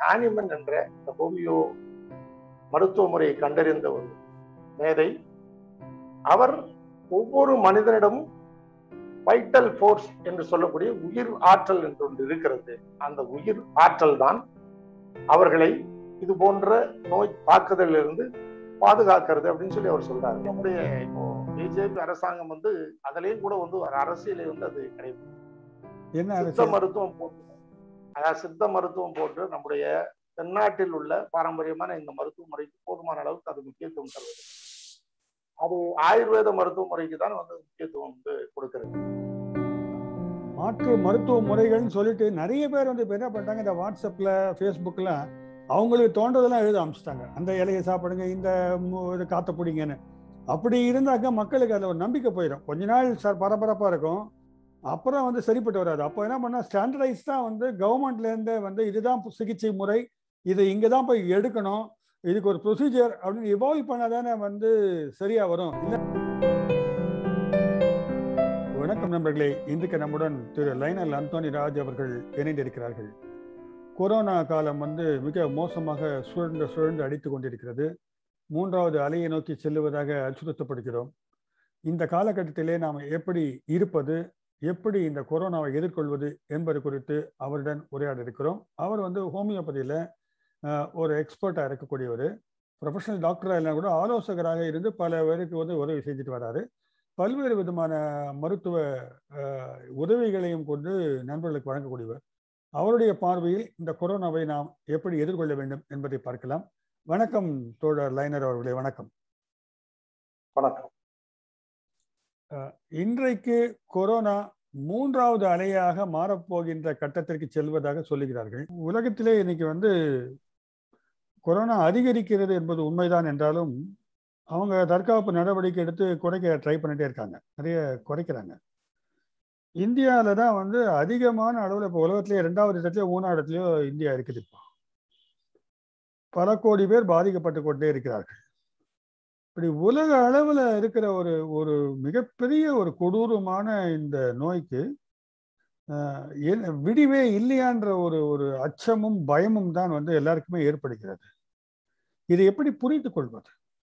Hahnemann என்ற இந்த homeo மருத்துவ முறையை கண்டறிந்த ஒரு மேதை அவர் ஒவ்வொரு மனிதனிடமும் வைட்டல் ஃபோர்ஸ் என்று சொல்லக்கூடிய உயிர் ஆற்றல் என்று ஒன்று இருக்கிறது அந்த உயிர் ஆற்றல் தான் அவர்களை இது போன்ற நோய் தாக்குதலில் இருந்து பாதுகாக்கிறது அப்படின்னு சொல்லி அவர் சொல்றாரு நம்முடைய இப்போ பிஜேபி அரசாங்கம் வந்து அதுலயும் கூட வந்து ஒரு அரசியலே வந்து அது கிடையாது என்ன சித்த அரசியல் மருத்துவம் போட்டு அதாவது சித்த மருத்துவம் போட்டு நம்முடைய தென்னாட்டில் உள்ள பாரம்பரியமான இந்த மருத்துவ முறைக்கு போதுமான அளவுக்கு அது முக்கியத்துவம் தருவது அது ஆயுர்வேத மருத்துவ முறைக்கு தான் வந்து முக்கியத்துவம் வந்து கொடுக்கிறது மாற்று மருத்துவ முறைகள்னு சொல்லிட்டு நிறைய பேர் வந்து இப்போ என்ன பண்ணிட்டாங்க இந்த வாட்ஸ்அப்ல ஃபேஸ்புக்கில் அவங்களுக்கு தோன்றதெல்லாம் எழுத ஆரம்பிச்சிட்டாங்க அந்த இலையை சாப்பிடுங்க இந்த மு- இது காத்த பிடிங்கன்னு அப்படி இருந்தாக்க மக்களுக்கு அதில் ஒரு நம்பிக்கை போயிடும் கொஞ்ச நாள் சார் பரபரப்பாக இருக்கும் அப்புறம் வந்து சரிப்பட்டு வராது அப்போ என்ன பண்ணால் ஸ்டாண்டர்டைஸ் தான் வந்து கவர்மெண்ட்லேருந்தே வந்து இதுதான் சிகிச்சை முறை இது இங்கே தான் போய் எடுக்கணும் இதுக்கு ஒரு ப்ரொசீஜர் அப்படின்னு இவால்வ் பண்ணாதானே வந்து சரியா வரும் இல்ல வணக்கம் நண்பர்களே இன்றைக்கு நம்முடன் திரு லைனல் அந்தோனி ராஜ் அவர்கள் இணைந்திருக்கிறார்கள் கொரோனா காலம் வந்து மிக மோசமாக சுழன்று சுழன்று அடித்து கொண்டிருக்கிறது மூன்றாவது அலையை நோக்கி செல்லுவதாக அச்சுறுத்தப்படுகிறோம் இந்த காலகட்டத்திலே நாம் எப்படி இருப்பது எப்படி இந்த கொரோனாவை எதிர்கொள்வது என்பது குறித்து அவருடன் உரையாட இருக்கிறோம் அவர் வந்து ஹோமியோபதியில் ஒரு எக்ஸ்பர்ட்டாக இருக்கக்கூடியவர் ப்ரொஃபஷனல் டாக்டராக இல்லைனா கூட ஆலோசகராக இருந்து பல பேருக்கு வந்து உதவி செஞ்சுட்டு வராரு பல்வேறு விதமான மருத்துவ அஹ், உதவிகளையும் கொண்டு நண்பர்களுக்கு வழங்கக்கூடியவர் அவருடைய பார்வையில் இந்த கொரோனாவை நாம் எப்படி எதிர்கொள்ள வேண்டும் என்பதை பார்க்கலாம் வணக்கம் தோழர் லைனர் அவர்களே வணக்கம் வணக்கம் இன்றைக்கு கொரோனா மூன்றாவது அலையாக மாறப்போகின்ற கட்டத்திற்கு செல்வதாக சொல்லுகிறார்கள் உலகத்திலே இன்னைக்கு வந்து கொரோனா அதிகரிக்கிறது என்பது உண்மைதான் என்றாலும் அவங்க தற்காப்பு நடவடிக்கை எடுத்து குறைக்க ட்ரை பண்ணிட்டே இருக்காங்க நிறைய குறைக்கிறாங்க இந்தியாவில் தான் வந்து அதிகமான அளவில் இப்போ உலகத்திலேயே ரெண்டாவது இடத்துலயோ மூணாவது இடத்துலயோ இந்தியா இருக்குது இப்போ பல கோடி பேர் பாதிக்கப்பட்டு கொண்டே இருக்கிறார்கள் இப்படி உலக அளவில் இருக்கிற ஒரு ஒரு மிகப்பெரிய ஒரு கொடூரமான இந்த நோய்க்கு ஆஹ், என்ன- விடிவே இல்லையான்ற ஒரு ஒரு அச்சமும் பயமும் தான் வந்து எல்லாருக்குமே ஏற்படுகிறது இதை எப்படி புரிந்து கொள்வது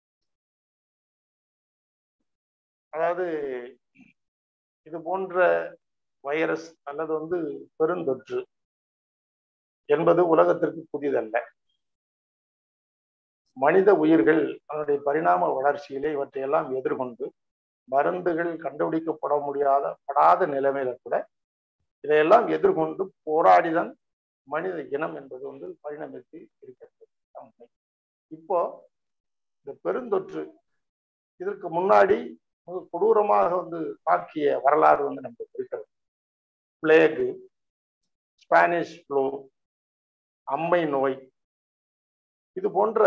அதாவது இது போன்ற வைரஸ் அல்லது வந்து பெருந்தொற்று என்பது உலகத்திற்கு புதிதல்ல மனித உயிர்கள் அதனுடைய பரிணாம வளர்ச்சியிலே இவற்றையெல்லாம் எதிர்கொண்டு மருந்துகள் கண்டுபிடிக்கப்பட முடியாத படாத நிலைமையில கூட இதையெல்லாம் எதிர்கொண்டு போராடிதான் மனித இனம் என்பது வந்து பரிணமித்து இருக்கிறது அதான் உண்மை. இப்போ இந்த பெருந்தொற்று இதற்கு முன்னாடி மிக கொடூரமாக வந்து தாக்கிய வரலாறு வந்து நமக்கு இருக்கிறது பிளேகு ஸ்பானிஷ் ஃப்ளூ அம்மை நோய் இது போன்ற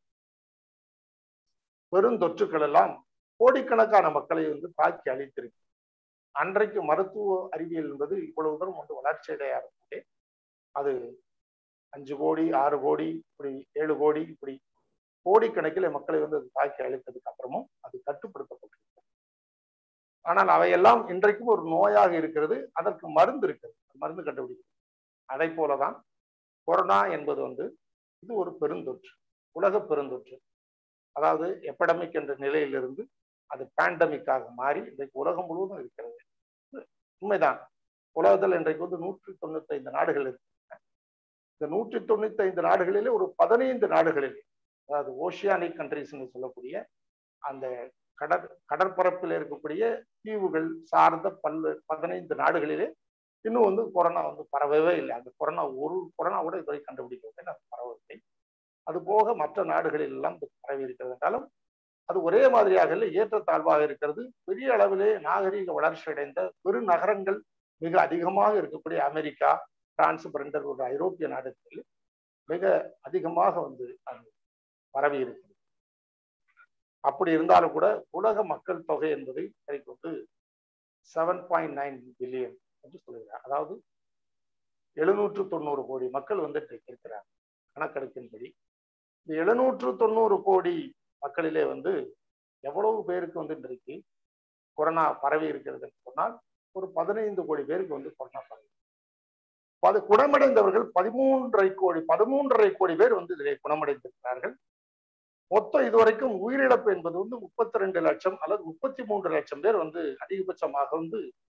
பெருந்தொற்றுக்கள் எல்லாம் கோடிக்கணக்கான மக்களை வந்து தாக்கி அழித்திருக்கு அன்றைக்கு மருத்துவ அறிவியல் என்பது இவ்வளவு தூரம் வந்து வளர்ச்சி அடையாதே அது அஞ்சு கோடி ஆறு கோடி இப்படி ஏழு கோடி இப்படி கோடிக்கணக்கில் மக்களை வந்து அது தாக்கி அழித்ததுக்கு அப்புறமும் அது கட்டுப்படுத்தப்பட்டிருக்கு ஆனால் அவையெல்லாம் இன்றைக்கும் ஒரு நோயாக இருக்கிறது அதற்கு மருந்து இருக்கிறது மருந்து கண்டுபிடிக்கிறது அதை போலதான் கொரோனா என்பது வந்து இது ஒரு பெருந்தொற்று உலக பெருந்தொற்று அதாவது எப்படமிக் என்ற நிலையிலிருந்து அது பேண்டமிக்காக மாறி இன்றைக்கு உலகம் முழுவதும் இருக்கிறது உண்மைதான் உலகத்தில் இன்றைக்கு வந்து நூற்றி தொண்ணூத்தி ஐந்து நாடுகள் இருக்கு இந்த நூற்றி தொண்ணூத்தி ஐந்து நாடுகளிலே ஒரு பதினைந்து நாடுகளில் அதாவது ஓஷியானிக் கண்ட்ரிஸ்னு சொல்லக்கூடிய அந்த கடற் கடற்பரப்பில் இருக்கக்கூடிய தீவுகள் சார்ந்த பல்வேறு பதினைந்து நாடுகளிலே இன்னும் வந்து கொரோனா வந்து பரவவே இல்லை அந்த கொரோனா ஒரு கொரோனா கூட இதுவரை கண்டுபிடிக்கவில்லை அது பரவவில்லை அது போக மற்ற நாடுகளில் எல்லாம் இது பரவி இருக்கிறது என்றாலும் அது ஒரே மாதிரியாக இல்லை ஏற்றத்தாழ்வாக இருக்கிறது பெரிய அளவிலே நாகரீக வளர்ச்சி அடைந்த பெருநகரங்கள் மிக அதிகமாக இருக்கக்கூடிய அமெரிக்கா பிரான்ஸ் போன்ற ஒரு ஐரோப்பிய நாடுகளில் மிக அதிகமாக வந்து அது பரவி இருக்கிறது அப்படி இருந்தாலும் கூட உலக மக்கள் தொகை என்பதை கொண்டு செவன் பாயிண்ட் நைன் பில்லியன் என்று சொல்கிறார் அதாவது எழுநூற்று தொண்ணூறு கோடி மக்கள் வந்து இன்றைக்கு இருக்கிறார் கணக்கெடுப்பின்படி இந்த எழுநூற்று தொண்ணூறு கோடி மக்களிலே வந்து எவ்வளவு பேருக்கு வந்து இன்றைக்கு கொரோனா பரவி இருக்கிறது என்று சொன்னால் ஒரு பதினைந்து கோடி பேருக்கு வந்து கொரோனா பரவி பது குணமடைந்தவர்கள் பதிமூன்றரை கோடி பதிமூன்றரை கோடி பேர் வந்து இதிலே குணமடைந்திருக்கிறார்கள் மொத்தம் இதுவரைக்கும் உயிரிழப்பு என்பது வந்து முப்பத்தி ரெண்டு லட்சம் அல்லது முப்பத்தி மூன்று லட்சம் பேர் வந்து அதிகபட்சமாக வந்து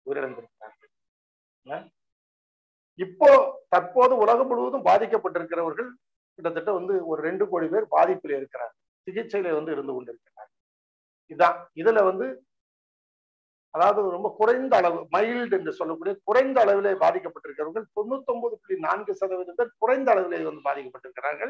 உயிரிழந்திருக்கிறார்கள் இப்போ தற்போது உலகம் முழுவதும் பாதிக்கப்பட்டிருக்கிறவர்கள் கிட்டத்தட்ட வந்து ஒரு ரெண்டு கோடி பேர் பாதிப்பில் இருக்கிறார் சிகிச்சையில வந்து இருந்து கொண்டிருக்கிறார் இதான் இதுல வந்து அதாவது ரொம்ப குறைந்த அளவு மைல்டு என்று சொல்லக்கூடிய குறைந்த அளவிலே பாதிக்கப்பட்டிருக்கிறவர்கள் தொண்ணூத்தி ஒன்பது புள்ளி நான்கு சதவீதம் பேர் குறைந்த அளவிலே வந்து பாதிக்கப்பட்டிருக்கிறார்கள்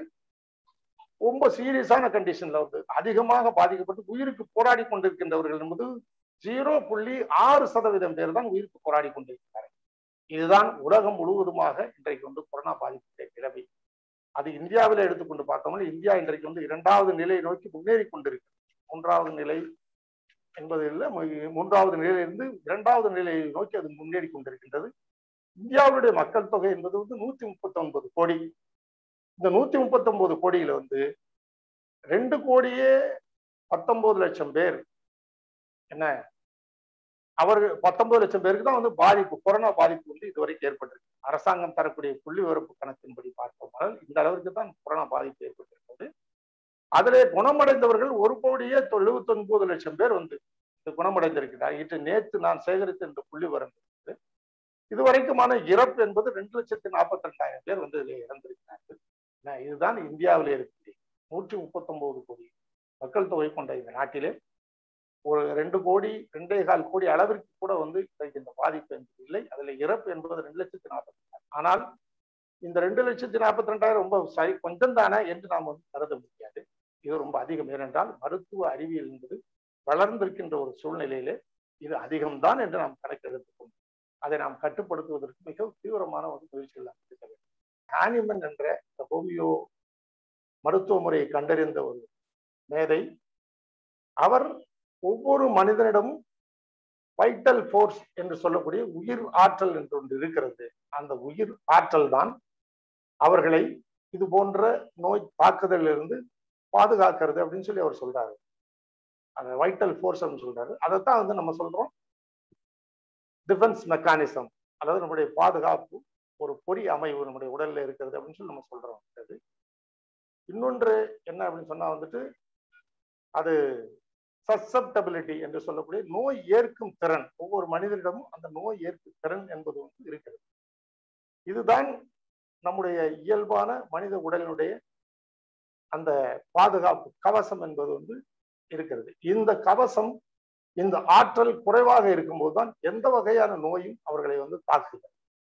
ரொம்ப சீரியஸான கண்டிஷன்ல வந்து அதிகமாக பாதிக்கப்பட்டு உயிருக்கு போராடி கொண்டிருக்கின்றவர்கள் என்பது ஜீரோ புள்ளி ஆறு சதவீதம் பேர் தான் உயிருக்கு போராடி கொண்டிருக்கிறார்கள் இதுதான் உலகம் முழுவதுமாக இன்றைக்கு வந்து கொரோனா பாதிப்புடைய நிலைமை அது இந்தியாவில் எடுத்துக்கொண்டு பார்த்தோம்னா இந்தியா இன்றைக்கு வந்து இரண்டாவது நிலையை நோக்கி முன்னேறி கொண்டிருக்கு மூன்றாவது நிலை என்பது இல்லை மூன்றாவது நிலையிலிருந்து இரண்டாவது நிலையை நோக்கி அது முன்னேறி கொண்டிருக்கின்றது இந்தியாவுடைய மக்கள் தொகை என்பது வந்து நூத்தி முப்பத்தி ஒன்பது கோடி இந்த நூத்தி முப்பத்தி ஒன்பது கோடியில வந்து ரெண்டு கோடியே பத்தொன்பது லட்சம் பேர் என்ன அவர்கள் பத்தொன்பது லட்சம் பேருக்கு தான் வந்து பாதிப்பு கொரோனா பாதிப்பு வந்து இதுவரைக்கும் ஏற்பட்டிருக்கு அரசாங்கம் தரக்கூடிய புள்ளி விவரப்பு கணக்கின்படி பார்த்தோம்னால் இந்த அளவிற்கு தான் கொரோனா பாதிப்பு ஏற்பட்டிருக்கிறது அதிலே குணமடைந்தவர்கள் ஒரு கோடியே எழுபத்தி ஒன்பது லட்சம் பேர் வந்து குணமடைந்திருக்கிறார் இன்று நேற்று நான் சேகரித்த இந்த புள்ளி விவரம் இதுவரைக்குமான இறப்பு என்பது ரெண்டு லட்சத்தி நாற்பத்தி ரெண்டாயிரம் பேர் வந்து இதில் இறந்திருக்கிறார்கள் இதுதான் இந்தியாவிலே இருக்கக்கூடிய நூற்றி முப்பத்தி ஒன்பது கோடி மக்கள் தொகை கொண்ட இந்த நாட்டிலே ஒரு ரெண்டு கோடி ரெண்டே கால் கோடி அளவிற்கு கூட வந்து இந்த பாதிப்பு என்பது இல்லை அதுல இறப்பு என்பது ரெண்டு லட்சத்தி நாற்பத்தி ரெண்டாயிரம் ஆனால் இந்த ரெண்டு லட்சத்தி நாற்பத்தி ரெண்டாயிரம் ரொம்ப சரி கொஞ்சம் தானே என்று நாம் வந்து கருத முடியாது இது ரொம்ப அதிகம் ஏனென்றால் மருத்துவ அறிவியல் என்பது வளர்ந்திருக்கின்ற ஒரு சூழ்நிலையிலே இது அதிகம்தான் என்று நாம் கணக்கெடுத்துக்கொண்டு அதை நாம் கட்டுப்படுத்துவதற்கு மிக தீவிரமான ஒரு முயற்சிகள் நாம் எடுக்க வேண்டும் ஹானிமன் என்ற இந்த ஹோமியோ மருத்துவ முறையை கண்டறிந்த ஒரு மேதை அவர் ஒவ்வொரு மனிதனிடமும் வைட்டல் ஃபோர்ஸ் என்று சொல்லக்கூடிய உயிர் ஆற்றல் என்று ஒன்று இருக்கிறது அந்த உயிர் ஆற்றல் தான் அவர்களை இது போன்ற நோய் தாக்குதலிலிருந்து பாதுகாக்கிறது அப்படின்னு சொல்லி அவர் சொல்றாரு அந்த வைட்டல் ஃபோர்ஸ் அப்படின்னு சொல்றாரு அதைத்தான் வந்து நம்ம சொல்றோம் டிஃபென்ஸ் மெக்கானிசம் அதாவது நம்முடைய பாதுகாப்பு ஒரு பொறி அமைவு நம்முடைய உடல்ல இருக்கிறது அப்படின்னு சொல்லி நம்ம சொல்றோம் அது இன்னொன்று என்ன அப்படின்னு சொன்னா வந்துட்டு அது சசப்டபிலிட்டி என்று சொல்லக்கூடிய நோய் ஏற்கும் திறன் ஒவ்வொரு மனிதனிடமும் அந்த நோய் ஏற்கும் திறன் என்பது வந்து இருக்கிறது இதுதான் நம்முடைய இயல்பான மனித உடலினுடைய அந்த பாதுகாப்பு கவசம் என்பது வந்து இருக்கிறது இந்த கவசம் இந்த ஆற்றல் குறைவாக இருக்கும்போது தான் எந்த வகையான நோயும் அவர்களை வந்து தாக்குது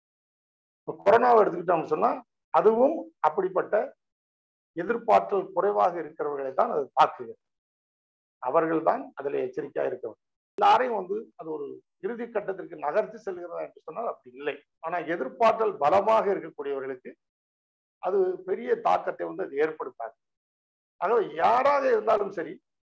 இப்போ கொரோனாவை எடுத்துக்கிட்டோம்னு சொன்னா அதுவும் அப்படிப்பட்ட எதிர்பார்த்தல் குறைவாக இருக்கிறவர்களை தான் அது தாக்குகிறது அவர்கள் தான் அதுல எச்சரிக்கையா இருக்கணும் எல்லாரையும் வந்து அது ஒரு இறுதி கட்டத்திற்கு நகர்த்தி செல்கிறதா என்று சொன்னால் அப்படி இல்லை ஆனா எதிர்பார்த்தல் பலமாக இருக்கக்கூடியவர்களுக்கு அது பெரிய தாக்கத்தை வந்து அது ஏற்படுத்தாது ஆகவே யாராக இருந்தாலும் சரி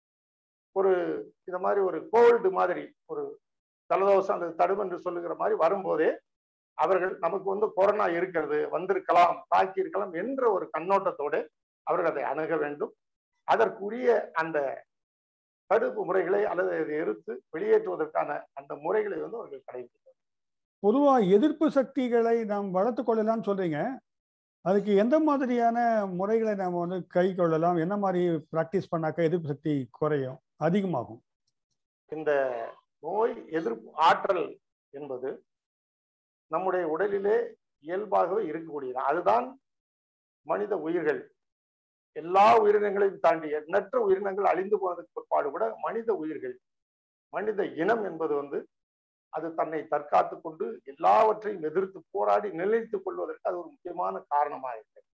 ஒரு இந்த மாதிரி ஒரு கோல்டு மாதிரி ஒரு ஜலதோஷம் அந்த தடும் என்று சொல்லுகிற மாதிரி வரும்போதே அவர்கள் நமக்கு வந்து கொரோனா இருக்கிறது வந்திருக்கலாம் தாக்கி இருக்கலாம் என்ற ஒரு கண்ணோட்டத்தோடு அவர்கள் அதை அணுக வேண்டும் அதற்குரிய அந்த தடுப்பு முறைகளை அல்லது அதை எதிர்த்து வெளியேற்றுவதற்கான அந்த முறைகளை வந்து அவர்கள் கடைபிடிக்கிறார் பொதுவா எதிர்ப்பு சக்திகளை நாம் வளர்த்து கொள்ளலாம்னு சொல்றீங்க அதுக்கு எந்த மாதிரியான முறைகளை நாம் வந்து கை கொள்ளலாம் என்ன மாதிரி ப்ராக்டிஸ் பண்ணாக்க எதிர்ப்பு சக்தி குறையும் அதிகமாகும் இந்த நோய் எதிர்ப்பு ஆற்றல் என்பது நம்முடைய உடலிலே இயல்பாகவே இருக்கக்கூடியது அதுதான் மனித உயிர்கள் எல்லா உயிரினங்களையும் தாண்டி எண்ணற்ற உயிரினங்கள் அழிந்து போனதுக்கு பிற்பாடு கூட மனித உயிர்கள் மனித இனம் என்பது வந்து அது தன்னை தற்காத்து கொண்டு எல்லாவற்றையும் எதிர்த்து போராடி நிலைத்துக் கொள்வதற்கு அது ஒரு முக்கியமான காரணமாக இருக்கிறது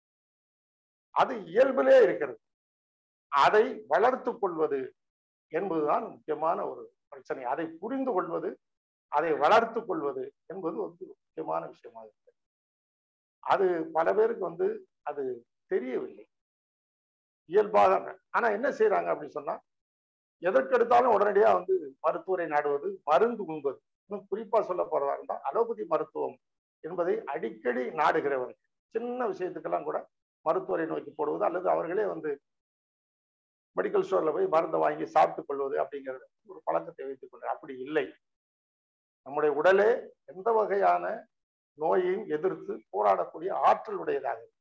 அது இயல்பிலே இருக்கிறது அதை வளர்த்து கொள்வது என்பதுதான் முக்கியமான ஒரு பிரச்சனை அதை புரிந்து கொள்வது அதை வளர்த்து கொள்வது என்பது வந்து முக்கியமான விஷயமாக இருக்கிறது அது பல பேருக்கு வந்து அது தெரியவில்லை இயல்பாக ஆனா என்ன செய்யறாங்க அப்படின்னு சொன்னா எதற்கெடுத்தாலும் உடனடியா வந்து மருத்துவரை நாடுவது மருந்து உண்பது இன்னும் குறிப்பா சொல்ல போறதா இருந்தா அலோபதி மருத்துவம் என்பதை அடிக்கடி நாடுகிறவர்கள் சின்ன விஷயத்துக்கெல்லாம் கூட மருத்துவரை நோக்கி போடுவது அல்லது அவர்களே வந்து மெடிக்கல் ஸ்டோர்ல போய் மருந்தை வாங்கி சாப்பிட்டுக் கொள்வது அப்படிங்கிறது ஒரு பழக்கத்தை வைத்துக் கொண்டு அப்படி இல்லை நம்முடைய உடலே எந்த வகையான நோயையும் எதிர்த்து போராடக்கூடிய ஆற்றல் உடையதாக இருக்கிறது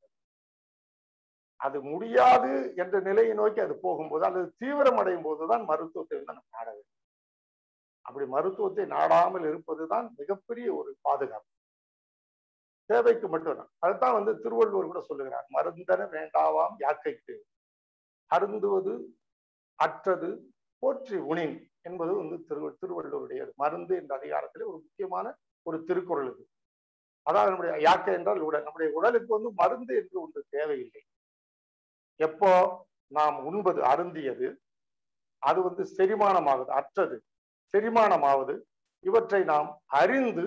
அது முடியாது என்ற நிலையை நோக்கி அது போகும்போது அல்லது தீவிரம் அடையும் போதுதான் மருத்துவத்தை வந்து நம்ம நாட வேண்டும் அப்படி மருத்துவத்தை நாடாமல் இருப்பதுதான் மிகப்பெரிய ஒரு பாதுகாப்பு தேவைக்கு மட்டும்தான் அதுதான் வந்து திருவள்ளுவர் கூட சொல்லுகிறார் மருந்தன வேண்டாவாம் யாக்கைக்கு அருந்துவது அற்றது போற்றி உணின் என்பது வந்து திரு திருவள்ளுவருடைய மருந்து என்ற அதிகாரத்திலே ஒரு முக்கியமான ஒரு திருக்குறள் இது அதாவது நம்முடைய யாக்கை என்றால் உடல் நம்முடைய உடலுக்கு வந்து மருந்து என்று ஒன்று தேவையில்லை எப்போ நாம் உண்பது அருந்தியது அது வந்து செரிமானமாகுது அற்றது செரிமானமாவது இவற்றை நாம் அறிந்து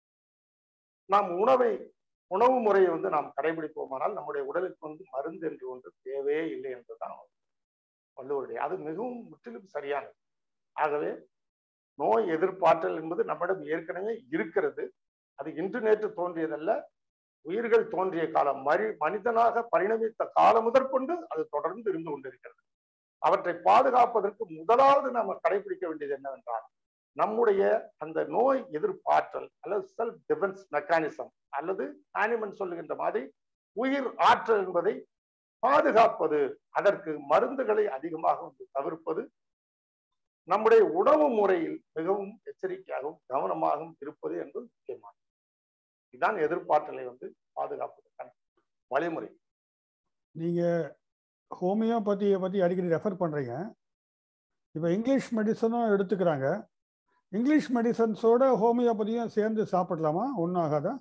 நாம் உணவை உணவு முறையை வந்து நாம் கடைபிடிப்போமானால் நம்முடைய உடலுக்கு வந்து மருந்து என்று ஒன்று தேவையே இல்லை என்றுதான் வள்ளுவருடைய அது மிகவும் முற்றிலும் சரியானது ஆகவே நோய் எதிர்ப்பாற்றல் என்பது நம்மிடம் ஏற்கனவே இருக்கிறது அது இன்று நேற்று தோன்றியதல்ல உயிர்கள் தோன்றிய காலம் மறி மனிதனாக பரிணமித்த காலம் முதற்கொண்டு அது தொடர்ந்து இருந்து கொண்டிருக்கிறது அவற்றை பாதுகாப்பதற்கு முதலாவது நாம் கடைபிடிக்க வேண்டியது என்னவென்றால் நம்முடைய அந்த நோய் எதிர்ப்பாற்றல் அல்லது செல்ஃப் டிஃபென்ஸ் மெக்கானிசம் அல்லது ஆனிமன் சொல்லுகின்ற மாதிரி உயிர் ஆற்றல் என்பதை பாதுகாப்பது அதற்கு மருந்துகளை அதிகமாக வந்து தவிர்ப்பது நம்முடைய உணவு முறையில் மிகவும் எச்சரிக்கையாகவும் கவனமாகவும் இருப்பது என்பது முக்கியமானது இதுதான் எதிர்ப்பாற்றலை வந்து பாதுகாப்பதற்கான வழிமுறை நீங்க ஹோமியோபதியை பத்தி அடிக்கடி ரெஃபர் பண்றீங்க இப்போ இங்கிலீஷ் மெடிசனும் எடுத்துக்கிறாங்க இங்கிலீஷ் மெடிசன்ஸோட ஹோமியோபதியும் சேர்ந்து சாப்பிடலாமா ஒன்றும் ஆகாதா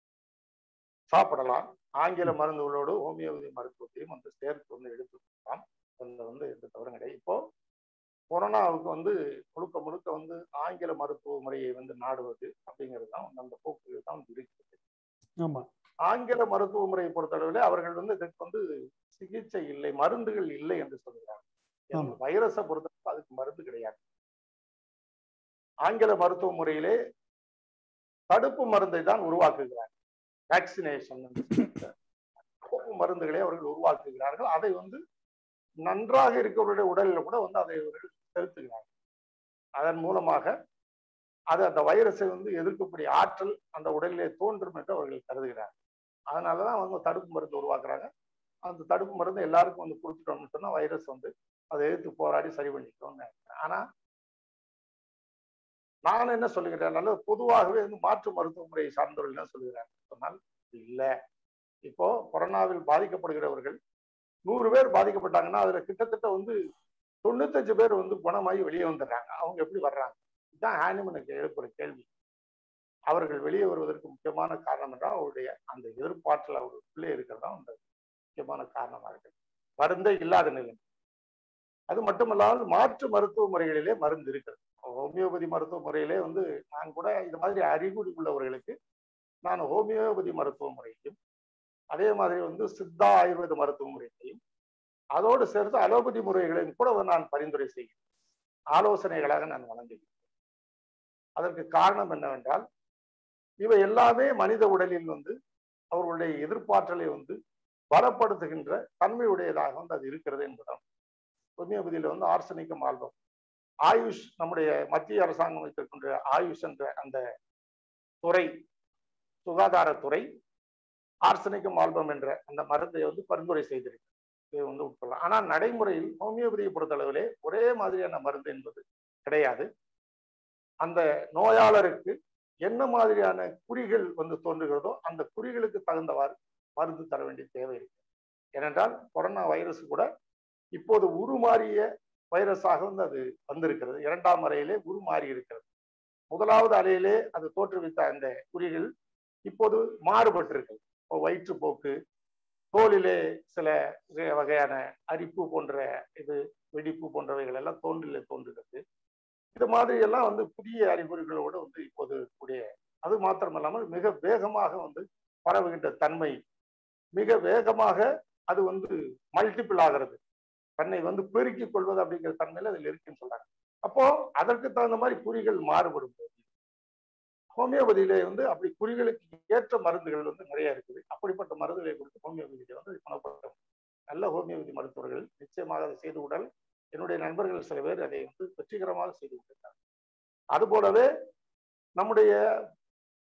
சாப்பிடலாம் ஆங்கில மருந்துகளோடு ஹோமியோபதி மருத்துவத்தையும் வந்து சேர்த்து வந்து எடுத்துக்கலாம் அதில் வந்து எந்த தவறும் கிடையாது இப்போ கொரோனாவுக்கு வந்து முழுக்க முழுக்க வந்து ஆங்கில மருத்துவ முறையை வந்து நாடுவது அப்படிங்கிறது தான் அந்த போக்கு தான் இருக்கிறது ஆமா ஆங்கில மருத்துவ முறையை பொறுத்தளவில் அவர்கள் வந்து இதுக்கு வந்து சிகிச்சை இல்லை மருந்துகள் இல்லை என்று சொல்கிறாங்க வைரஸை பொறுத்தளவு அதுக்கு மருந்து கிடையாது ஆங்கில மருத்துவ முறையிலே தடுப்பு மருந்தை தான் உருவாக்குகிறார் வேக்சினேஷன் தடுப்பு மருந்துகளை அவர்கள் உருவாக்குகிறார்கள் அதை வந்து நன்றாக இருக்கிறவருடைய உடலில் கூட வந்து அதை அவர்கள் செலுத்துகிறார்கள் அதன் மூலமாக அது அந்த வைரஸை வந்து எதிர்க்கக்கூடிய ஆற்றல் அந்த உடலிலே தோன்றும் என்று அவர்கள் கருதுகிறார்கள் அதனாலதான் அவங்க தடுப்பு மருந்து உருவாக்குறாங்க அந்த தடுப்பு மருந்து எல்லாருக்கும் வந்து கொடுத்துட்டோம்னு சொன்னா வைரஸ் வந்து அதை எதிர்த்து போராடி சரி பண்ணிட்டோம்னு ஆனா நான் என்ன சொல்லுகிறேன் நல்ல பொதுவாகவே வந்து மாற்று மருத்துவ முறையை சார்ந்தவர்கள் என்ன சொல்லுகிறார் சொன்னால் இல்லை இப்போ கொரோனாவில் பாதிக்கப்படுகிறவர்கள் நூறு பேர் பாதிக்கப்பட்டாங்கன்னா அதுல கிட்டத்தட்ட வந்து தொண்ணூத்தஞ்சு பேர் வந்து குணமாகி வெளியே வந்துடுறாங்க அவங்க எப்படி வர்றாங்க இதுதான் ஹானிமனுக்கு எழுப்புற கேள்வி அவர்கள் வெளியே வருவதற்கு முக்கியமான காரணம் என்றால் அவருடைய அந்த எதிர்பார்த்தல் அவருக்குள்ளே இருக்கிறதா அந்த முக்கியமான காரணமாக இருக்கு மருந்தே இல்லாத நிலை அது மட்டுமல்லாமல் மாற்று மருத்துவ முறைகளிலே மருந்து இருக்கிறது ஹோமியோபதி மருத்துவ முறையிலே வந்து நான் கூட இது மாதிரி அறிகுறி உள்ளவர்களுக்கு நான் ஹோமியோபதி மருத்துவ முறையையும் அதே மாதிரி வந்து சித்தா ஆயுர்வேத மருத்துவ முறையையும் அதோடு சேர்த்து அலோபதி முறைகளையும் கூட நான் பரிந்துரை செய்கிறேன் ஆலோசனைகளாக நான் வழங்குகிறேன் அதற்கு காரணம் என்னவென்றால் இவை எல்லாமே மனித உடலில் வந்து அவர்களுடைய எதிர்ப்பாற்றலை வந்து பலப்படுத்துகின்ற தன்மையுடையதாக வந்து அது இருக்கிறது என்பதால் ஹோமியோபதியில வந்து ஆர்சனிக்கம் ஆல்பம் ஆயுஷ் நம்முடைய மத்திய அரசாங்கம் வைத்திருக்கின்ற ஆயுஷ் என்ற அந்த துறை சுகாதாரத்துறை ஆர்சனிக்கம் ஆல்பம் என்ற அந்த மருந்தை வந்து பரிந்துரை செய்திருக்கு இது வந்து உட்கொள்ளலாம் ஆனால் நடைமுறையில் ஹோமியோபதியை பொறுத்தளவிலே ஒரே மாதிரியான மருந்து என்பது கிடையாது அந்த நோயாளருக்கு என்ன மாதிரியான குறிகள் வந்து தோன்றுகிறதோ அந்த குறிகளுக்கு தகுந்தவாறு மருந்து தர வேண்டிய தேவை இருக்கு ஏனென்றால் கொரோனா வைரஸ் கூட இப்போது உருமாறிய வைரஸாக வந்து அது வந்திருக்கிறது இரண்டாம் அறையிலே உருமாறி இருக்கிறது முதலாவது அறையிலே அது தோற்றுவித்த அந்த குறிகள் இப்போது மாறுபட்டிருக்கு இப்போ வயிற்றுப்போக்கு தோலிலே சில வகையான அரிப்பு போன்ற இது வெடிப்பு போன்றவைகள் எல்லாம் தோன்றிலே தோன்றுகிறது இது மாதிரி எல்லாம் வந்து புதிய அறிகுறிகளோடு வந்து இப்போது கூடிய அது மாத்திரமல்லாமல் மிக வேகமாக வந்து பரவுகின்ற தன்மை மிக வேகமாக அது வந்து மல்டிபிள் ஆகிறது தன்னை வந்து பெருக்கிக் கொள்வது அப்படிங்கிற தன்மையில அதில் இருக்குன்னு சொல்றாங்க அப்போ அதற்கு தகுந்த மாதிரி குறிகள் மாறுபடும் போது ஹோமியோபதியிலே வந்து அப்படி குறிகளுக்கு ஏற்ற மருந்துகள் வந்து நிறைய இருக்குது அப்படிப்பட்ட மருந்துகளை கொடுத்து ஹோமியோபதியை வந்து குணப்படுத்த நல்ல ஹோமியோபதி மருத்துவர்கள் நிச்சயமாக அதை செய்து விடால் என்னுடைய நண்பர்கள் சில பேர் அதை வந்து வெற்றிகரமாக செய்து விட்டிருக்காங்க அதுபோலவே நம்முடைய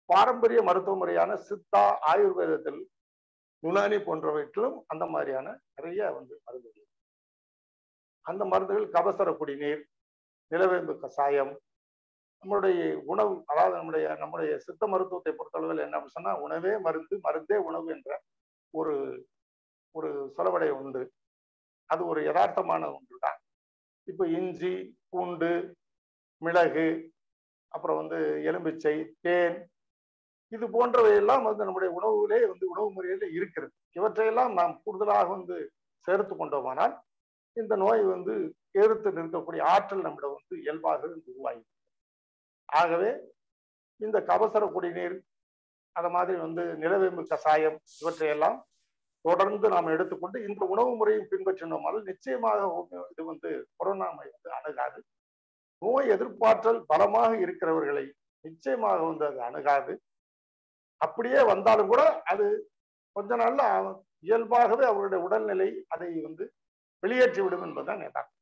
பாரம்பரிய மருத்துவ முறையான சித்தா ஆயுர்வேதத்தில் யுனானி போன்றவற்றிலும் அந்த மாதிரியான நிறைய வந்து மருந்துகள் அந்த மருந்துகள் கபசர குடிநீர் நிலவேம்பு கசாயம் நம்மளுடைய உணவு அதாவது நம்முடைய நம்முடைய சித்த மருத்துவத்தை பொறுத்தளவில் என்ன அப்படின்னு சொன்னா உணவே மருந்து மருந்தே உணவு என்ற ஒரு ஒரு சொலவடை உண்டு அது ஒரு யதார்த்தமான ஒன்று தான் இப்போ இஞ்சி பூண்டு மிளகு அப்புறம் வந்து எலும்பிச்சை தேன் இது போன்றவை எல்லாம் வந்து நம்முடைய உணவுலே வந்து உணவு முறையில இருக்கிறது இவற்றையெல்லாம் நாம் கூடுதலாக வந்து சேர்த்து கொண்டோமானால் இந்த நோய் வந்து எதிர்த்து நிற்கக்கூடிய ஆற்றல் நம்மிடம் வந்து இயல்பாக உருவாகி ஆகவே இந்த கபசர குடிநீர் அந்த மாதிரி வந்து நிலவேம்பு கசாயம் இவற்றையெல்லாம் தொடர்ந்து நாம் எடுத்துக்கொண்டு இந்த உணவு முறையை பின்பற்றினோமானால் நிச்சயமாக இது வந்து கொரோனா நோய் வந்து அணுகாது நோய் எதிர்ப்பாற்றல் பலமாக இருக்கிறவர்களை நிச்சயமாக வந்து அது அணுகாது அப்படியே வந்தாலும் கூட அது கொஞ்ச நாள்ல இயல்பாகவே அவருடைய உடல்நிலை அதை வந்து வெளியேற்றி விடும் என்பதுதான் யதார்த்தம்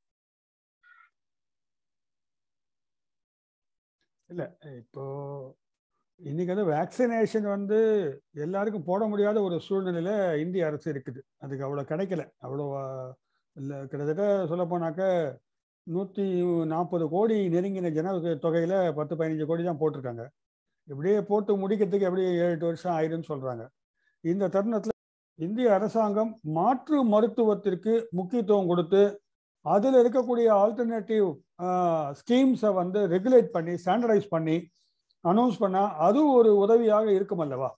இல்ல இப்போ இன்னைக்கு வந்து வேக்சினேஷன் வந்து எல்லாருக்கும் போட முடியாத ஒரு சூழ்நிலையில இந்திய அரசு இருக்குது அதுக்கு அவ்வளோ கிடைக்கல அவ்வளோ இல்லை கிட்டத்தட்ட சொல்ல போனாக்க நூற்றி நாற்பது கோடி நெருங்கின ஜன தொகையில பத்து பதினஞ்சு கோடி தான் போட்டிருக்காங்க இப்படியே போட்டு முடிக்கிறதுக்கு எப்படியே ஏழு எட்டு வருஷம் ஆயிடும்னு சொல்றாங்க இந்த தருணத்தில் இந்திய அரசாங்கம் மாற்று மருத்துவத்திற்கு முக்கியத்துவம் கொடுத்து அதில் இருக்கக்கூடிய ஆல்டர்னேட்டிவ் ஸ்கீம்ஸை வந்து ரெகுலேட் பண்ணி ஸ்டாண்டர்டைஸ் பண்ணி அனௌன்ஸ் பண்ணா அது ஒரு உதவியாக இருக்கும் அல்லவா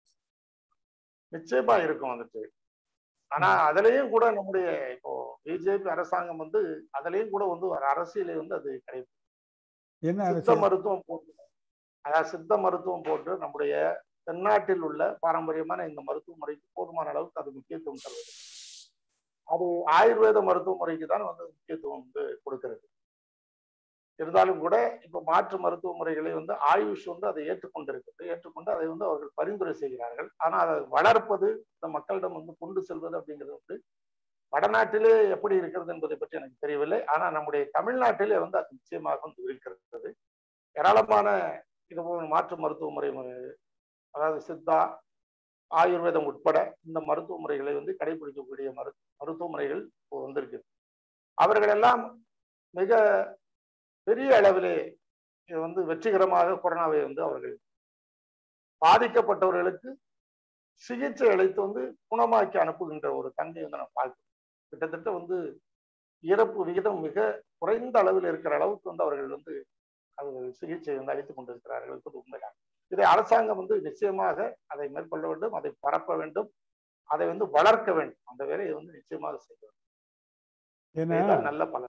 நிச்சயமா இருக்கும் வந்துட்டு ஆனா அதுலயும் கூட நம்முடைய இப்போ பிஜேபி அரசாங்கம் வந்து அதுலயும் கூட வந்து ஒரு அரசியலை வந்து அது கிடையாது என்ன சித்த மருத்துவம் போட்டு அதாவது சித்த மருத்துவம் போட்டு நம்முடைய தென்னாட்டில் உள்ள பாரம்பரியமான இந்த மருத்துவ முறைக்கு போதுமான அளவுக்கு அது முக்கியத்துவம் தருவது அது ஆயுர்வேத மருத்துவ முறைக்கு தான் வந்து முக்கியத்துவம் வந்து கொடுக்கிறது இருந்தாலும் கூட இப்ப மாற்று மருத்துவ முறைகளை வந்து ஆயுஷ் வந்து அதை ஏற்றுக்கொண்டிருக்கிறது ஏற்றுக்கொண்டு அதை வந்து அவர்கள் பரிந்துரை செய்கிறார்கள் ஆனா அதை வளர்ப்பது இந்த மக்களிடம் வந்து கொண்டு செல்வது அப்படிங்கிறது வந்து வடநாட்டிலே எப்படி இருக்கிறது என்பதை பற்றி எனக்கு தெரியவில்லை ஆனா நம்முடைய தமிழ்நாட்டிலே வந்து அது நிச்சயமாக வந்து இருக்கிறது ஏராளமான இது போன்ற மாற்று மருத்துவ முறை அதாவது சித்தா ஆயுர்வேதம் உட்பட இந்த மருத்துவ முறைகளை வந்து கடைபிடிக்கக்கூடிய மரு மருத்துவ முறைகள் இப்போ வந்திருக்கு அவர்கள் எல்லாம் மிக பெரிய அளவிலே இது வந்து வெற்றிகரமாக கொரோனாவை வந்து அவர்கள் பாதிக்கப்பட்டவர்களுக்கு சிகிச்சை அளித்து வந்து குணமாக்கி அனுப்புகின்ற ஒரு தன்மை வந்து நம்ம பார்க்கிறோம் கிட்டத்தட்ட வந்து இறப்பு விகிதம் மிக குறைந்த அளவில் இருக்கிற அளவுக்கு வந்து அவர்கள் வந்து அவர்கள் சிகிச்சை வந்து அளித்துக் கொண்டிருக்கிறார்கள் என்பது உண்மைதான் இதை அரசாங்கம் வந்து நிச்சயமாக அதை மேற்கொள்ள வேண்டும் அதை பரப்ப வேண்டும் அதை வந்து வளர்க்க வேண்டும் அந்த வேலையை வந்து நிச்சயமாக செய்ய வேண்டும் நல்ல பலன்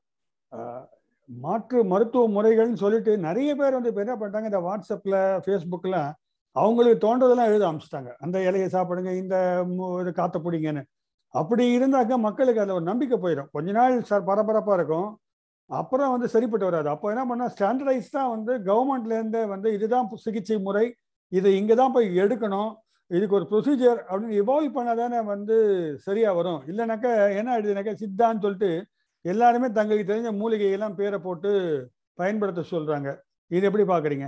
மாற்று மருத்துவ முறைகள்னு சொல்லிட்டு நிறைய பேர் வந்து இப்போ என்ன பண்ணிட்டாங்க இந்த வாட்ஸ்அப்ல ஃபேஸ்புக்கில் அவங்களுக்கு தோன்றதெல்லாம் எழுத ஆரம்பிச்சிட்டாங்க அந்த இலையை சாப்பிடுங்க இந்த இது காத்த பிடிங்கன்னு அப்படி இருந்தாக்க மக்களுக்கு அதில் ஒரு நம்பிக்கை போயிடும் கொஞ்ச நாள் சார் பரபரப்பாக இருக்கும் அப்புறம் வந்து சரிப்பட்டு வராது அப்போ என்ன பண்ணால் ஸ்டாண்டர்டைஸ் தான் வந்து கவர்மெண்ட்லேருந்து வந்து இதுதான் சிகிச்சை முறை இதை இங்கே தான் போய் எடுக்கணும் இதுக்கு ஒரு ப்ரொசீஜர் அப்படின்னு இவால்வ் பண்ணாதானே வந்து சரியாக வரும் இல்லைனாக்கா என்ன ஆயிடுதுனாக்கா சித்தான்னு சொல்லிட்டு எல்லாருமே தங்களுக்கு தெரிஞ்ச மூலிகையெல்லாம் பேரை போட்டு பயன்படுத்த சொல்றாங்க இது எப்படி பாக்குறீங்க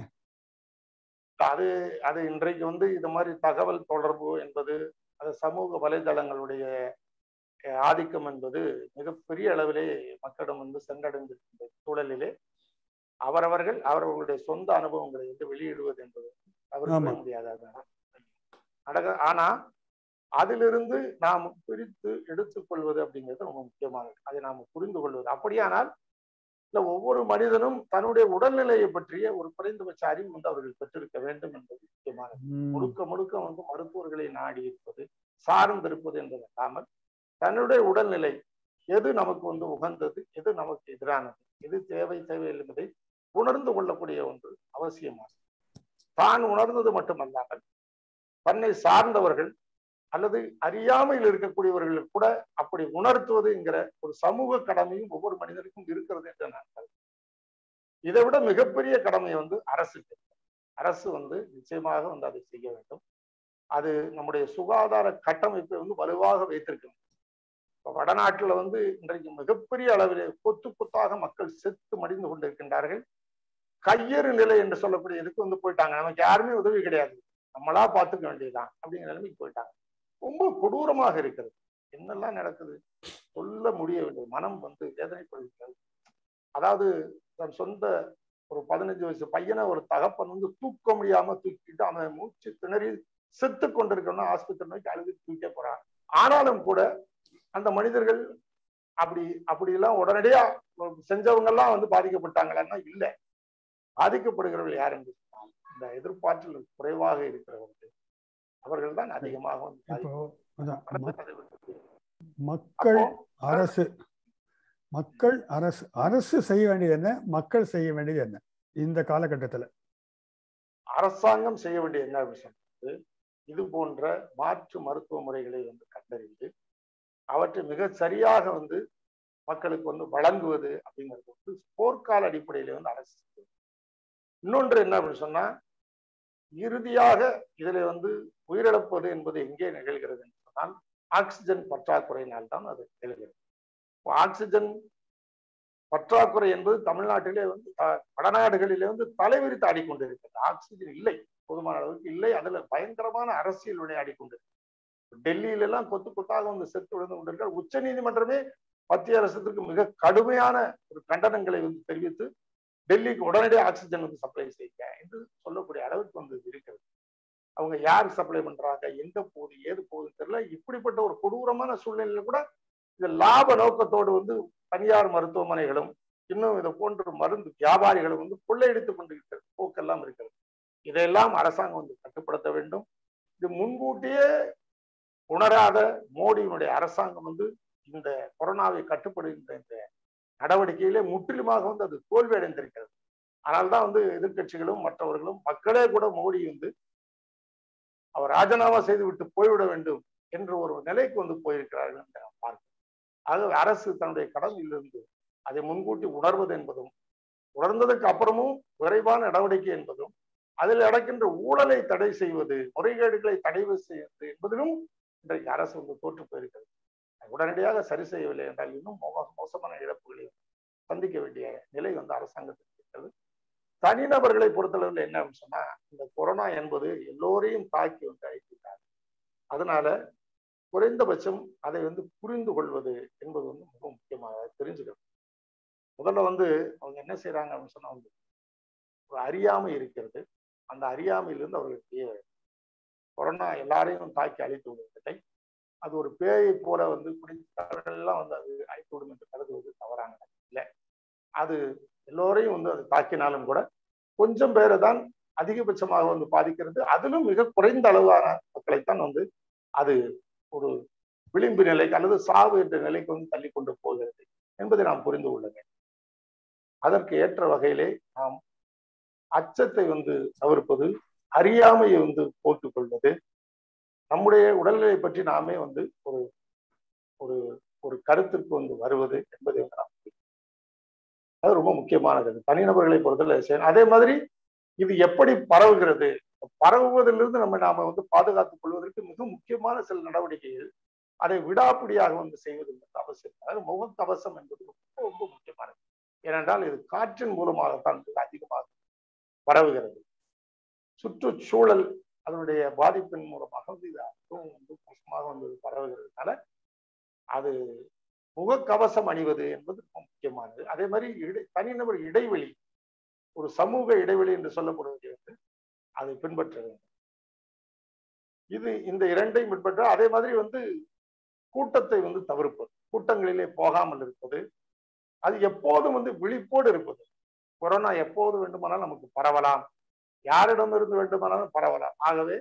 அது அது இன்றைக்கு வந்து இது மாதிரி தகவல் தொடர்பு என்பது அது சமூக வலைதளங்களுடைய ஆதிக்கம் என்பது மிகப்பெரிய அளவிலே மக்களிடம் வந்து சென்றடைந்திருக்கின்ற சூழலிலே அவரவர்கள் அவரவர்களுடைய சொந்த அனுபவங்களை வந்து வெளியிடுவது என்பது தவிர்க்க முடியாத நடக்க ஆனா அதிலிருந்து நாம் பிரித்து எடுத்துக்கொள்வது அப்படிங்கிறது ரொம்ப முக்கியமானது அதை நாம் புரிந்து கொள்வது அப்படியானால் இல்ல ஒவ்வொரு மனிதனும் தன்னுடைய உடல்நிலையை பற்றிய ஒரு குறைந்தபட்ச அறிவு வந்து அவர்கள் பெற்றிருக்க வேண்டும் என்பது முக்கியமானது முழுக்க முழுக்க வந்து மருத்துவர்களை நாடி இருப்பது சார்ந்திருப்பது என்பது இல்லாமல் தன்னுடைய உடல்நிலை எது நமக்கு வந்து உகந்தது எது நமக்கு எதிரானது எது தேவை தேவை என்பதை உணர்ந்து கொள்ளக்கூடிய ஒன்று அவசியமானது தான் உணர்ந்தது மட்டுமல்லாமல் தன்னை சார்ந்தவர்கள் அல்லது அறியாமையில் இருக்கக்கூடியவர்கள் கூட அப்படி உணர்த்துவதுங்கிற ஒரு சமூக கடமையும் ஒவ்வொரு மனிதனுக்கும் இருக்கிறது என்று நான் இதை விட மிகப்பெரிய கடமை வந்து அரசுக்கு அரசு வந்து நிச்சயமாக வந்து அதை செய்ய வேண்டும் அது நம்முடைய சுகாதார கட்டமைப்பை வந்து வலுவாக வைத்திருக்கணும் இப்போ வடநாட்டுல வந்து இன்றைக்கு மிகப்பெரிய அளவில் கொத்து கொத்தாக மக்கள் செத்து மடிந்து கொண்டிருக்கின்றார்கள் கையறு நிலை என்று சொல்லக்கூடிய இதுக்கு வந்து போயிட்டாங்க நமக்கு யாருமே உதவி கிடையாது நம்மளா பார்த்துக்க வேண்டியதுதான் அப்படிங்கிற நிலைமைக்கு போயிட்டாங்க ரொம்ப கொடூரமாக இருக்கிறது என்னெல்லாம் நடக்குது சொல்ல முடியவில்லை மனம் வந்து வேதனைப்படுகிறது அதாவது தன் சொந்த ஒரு பதினஞ்சு வயசு பையனை ஒரு தகப்பன் வந்து தூக்க முடியாம தூக்கிட்டு அவன் மூச்சு திணறி செத்து கொண்டிருக்கணும் ஆஸ்பத்திரி நோக்கி அழுது தூக்க போறான் ஆனாலும் கூட அந்த மனிதர்கள் அப்படி அப்படி எல்லாம் உடனடியா செஞ்சவங்க எல்லாம் வந்து பாதிக்கப்பட்டாங்களான்னா இல்ல பாதிக்கப்படுகிறவர்கள் யார் என்று சொன்னால் இந்த எதிர்பார்ப்பில் குறைவாக இருக்கிறவர்கள் அவர்கள் தான் அதிகமாக வந்து இப்போ அதான் ம- பாதிக்கப்படுகிறார்கள். மக்கள் அப்போ அரசு மக்கள் அரசு அரசு செய்ய வேண்டியது என்ன மக்கள் செய்ய வேண்டியது என்ன இந்த காலகட்டத்துல அரசாங்கம் செய்ய வேண்டிய என்ன விஷயம் வந்து இது போன்ற மாற்று மருத்துவ முறைகளை வந்து கண்டறிந்து அவற்றை மிக சரியாக வந்து மக்களுக்கு வந்து வழங்குவது அப்படிங்கிறது வந்து போர்க்கால அடிப்படையில வந்து அரசு செய்யுது. இன்னொன்று என்ன அப்படின்னு சொன்னா இறுதியாக இதுல வந்து உயிரிழப்பது என்பது எங்கே நிகழ்கிறது என்று சொன்னால் ஆக்சிஜன் பற்றாக்குறையினால் தான் அது நிகழ்கிறது இப்போ ஆக்சிஜன் பற்றாக்குறை என்பது தமிழ்நாட்டிலே வந்து த- வடநாடுகளிலே வந்து தலைவிரித்து ஆடிக்கொண்டிருக்கிறது ஆக்சிஜன் இல்லை போதுமான அளவுக்கு இல்லை அதுல பயங்கரமான அரசியல் விளையாடி கொண்டிருக்கு டெல்லியில எல்லாம் கொத்து கொத்தாக வந்து செத்து விழுந்து கொண்டிருக்கார் உச்ச நீதிமன்றமே மத்திய அரசுக்கு மிக கடுமையான ஒரு கண்டனங்களை வந்து தெரிவித்து டெல்லிக்கு உடனடியாக ஆக்சிஜன் வந்து சப்ளை செய்யுங்க என்று சொல்லக்கூடிய அளவுக்கு வந்து இது இருக்கிறது அவங்க யார் சப்ளை பண்றாங்க எங்க போகுது ஏது போகுதுன்னு தெரியல இப்படிப்பட்ட ஒரு கொடூரமான சூழ்நிலையில கூட இந்த லாப நோக்கத்தோடு வந்து தனியார் மருத்துவமனைகளும் இன்னும் இதை போன்ற மருந்து வியாபாரிகளும் வந்து கொள்ளையடித்துக் கொண்டிருக்கிறது போக்கெல்லாம் இருக்கிறது இதையெல்லாம் அரசாங்கம் வந்து கட்டுப்படுத்த வேண்டும் இது முன்கூட்டியே உணராத மோடியினுடைய அரசாங்கம் வந்து இந்த கொரோனாவை கட்டுப்படுகின்ற இந்த நடவடிக்கையிலே முற்றிலுமாக வந்து அது தோல்வி அடைந்திருக்கிறது அதனால்தான் வந்து எதிர்க்கட்சிகளும் மற்றவர்களும் மக்களே கூட மோடி வந்து அவர் ராஜினாமா செய்து விட்டு போய்விட வேண்டும் என்ற ஒரு நிலைக்கு வந்து போயிருக்கிறார்கள் என்று நாம் பார்க்கிறோம் ஆகவே அரசு தன்னுடைய கடமையிலிருந்து அதை முன்கூட்டி உணர்வது என்பதும் உணர்ந்ததுக்கு அப்புறமும் விரைவான நடவடிக்கை என்பதும் அதில் நடக்கின்ற ஊழலை தடை செய்வது முறைகேடுகளை தடை செய்வது என்பதிலும் இன்றைக்கு அரசு வந்து தோற்று போயிருக்கிறது உடனடியாக சரி செய்யவில்லை என்றால் இன்னும் மோச- மோசமான இழப்புகளை சந்திக்க வேண்டிய நிலை வந்து அரசாங்கத்துக்கு இருக்கிறது தனிநபர்களை பொறுத்தளவில் என்ன அப்படின்னு சொன்னா இந்த கொரோனா என்பது எல்லோரையும் தாக்கி வந்து அழைக்கிறார் அதனால குறைந்தபட்சம் அதை வந்து புரிந்து கொள்வது என்பது வந்து மிக முக்கியமாக தெரிஞ்சுக்கணும் முதல்ல வந்து அவங்க என்ன செய்யறாங்க அப்படின்னு சொன்னா வந்து ஒரு அறியாமை இருக்கிறது அந்த அறியாமையிலிருந்து அவர்களுக்கு கொரோனா எல்லாரையும் தாக்கி அழித்து விடுவதில்லை அது ஒரு பேயை போல வந்து குடித்தவர்கள்லாம் வந்து அது அழித்து விடும் என்று கருதுவது தவறான இல்லை அது எல்லோரையும் வந்து அது தாக்கினாலும் கூட கொஞ்சம் பேரை தான் அதிகபட்சமாக வந்து பாதிக்கிறது அதிலும் மிக குறைந்த அளவான மக்களைத்தான் வந்து அது ஒரு விளிம்பு நிலைக்கு அல்லது சாவு என்ற நிலைக்கு வந்து தள்ளி கொண்டு போகிறது என்பதை நாம் புரிந்து கொள்ள வேண்டும் அதற்கு ஏற்ற வகையிலே நாம் அச்சத்தை வந்து தவிர்ப்பது அறியாமையை வந்து போட்டுக் கொள்வது நம்முடைய உடல்நிலை பற்றி நாமே வந்து ஒரு ஒரு ஒரு கருத்திற்கு வந்து வருவது என்பதை வந்து நாம் புரிந்து கொள்ளணும். அது ரொம்ப முக்கியமானது தனிநபர்களை பொறுத்தவரை செய்யணும் அதே மாதிரி இது எப்படி பரவுகிறது பரவுவதிலிருந்து நம்ம நாம வந்து பாதுகாத்துக் கொள்வதற்கு மிக முக்கியமான சில நடவடிக்கைகள் அதை விடாப்பிடியாக வந்து செய்வது என்பது அவசியம் அதாவது முகக்கவசம் என்பது ரொம்ப ரொம்ப முக்கியமானது ஏனென்றால் இது காற்றின் மூலமாகத்தான் இது அதிகமாக பரவுகிறது சுற்றுச்சூழல் அதனுடைய பாதிப்பின் மூலமாக வந்து இது அதுவும் வந்து மோசமாக வந்து பரவுகிறதுனால அது முகக்கவசம் அணிவது என்பது ரொம்ப முக்கியமானது அதே மாதிரி இடை தனிநபர் இடைவெளி ஒரு சமூக இடைவெளி என்று சொல்லப்படுவது வந்து அதை பின்பற்ற வேண்டும் இது இந்த இரண்டையும் பின்பற்ற அதே மாதிரி வந்து கூட்டத்தை வந்து தவிர்ப்பது கூட்டங்களிலே போகாமல் இருப்பது அது எப்போதும் வந்து விழிப்போடு இருப்பது கொரோனா எப்போது வேண்டுமானாலும் நமக்கு பரவலாம் யாரிடமிருந்து வேண்டுமானாலும் பரவலாம் ஆகவே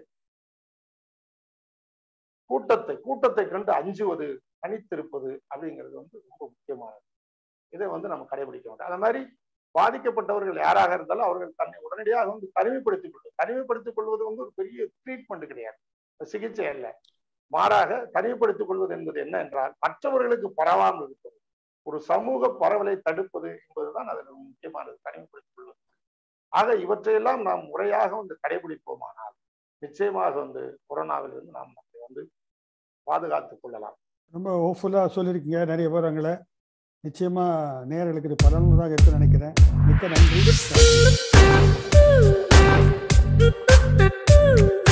கூட்டத்தை கூட்டத்தை கண்டு அஞ்சுவது தனித்திருப்பது அப்படிங்கிறது வந்து ரொம்ப முக்கியமானது இதை வந்து நம்ம கடைபிடிக்க வேண்டும் அந்த மாதிரி பாதிக்கப்பட்டவர்கள் யாராக இருந்தாலும் அவர்கள் தன்னை உடனடியாக வந்து தனிமைப்படுத்திக் கொள்வது தனிமைப்படுத்திக் கொள்வது வந்து ஒரு பெரிய ட்ரீட்மெண்ட் கிடையாது சிகிச்சை அல்ல மாறாக தனிமைப்படுத்திக் கொள்வது என்பது என்ன என்றால் மற்றவர்களுக்கு பரவாமல் இருப்பது ஒரு சமூக பரவலை தடுப்பது என்பதுதான் அதில் முக்கியமானது தனிமைப்படுத்திக் கொள்வது ஆக இவற்றையெல்லாம் நாம் முறையாக வந்து கடைபிடிப்போமானால் நிச்சயமாக வந்து கொரோனாவிலிருந்து நாம் நம்மை வந்து பாதுகாத்துக் கொள்ளலாம் ரொம்ப ஹோப்ஃபுல்லாக சொல்லியிருக்கீங்க நிறைய விவரங்களை நிச்சயமா நேயர்களுக்கு இது பலனுள்ளதாக இருக்குன்னு நினைக்கிறேன் மிக்க நன்றி Ooh.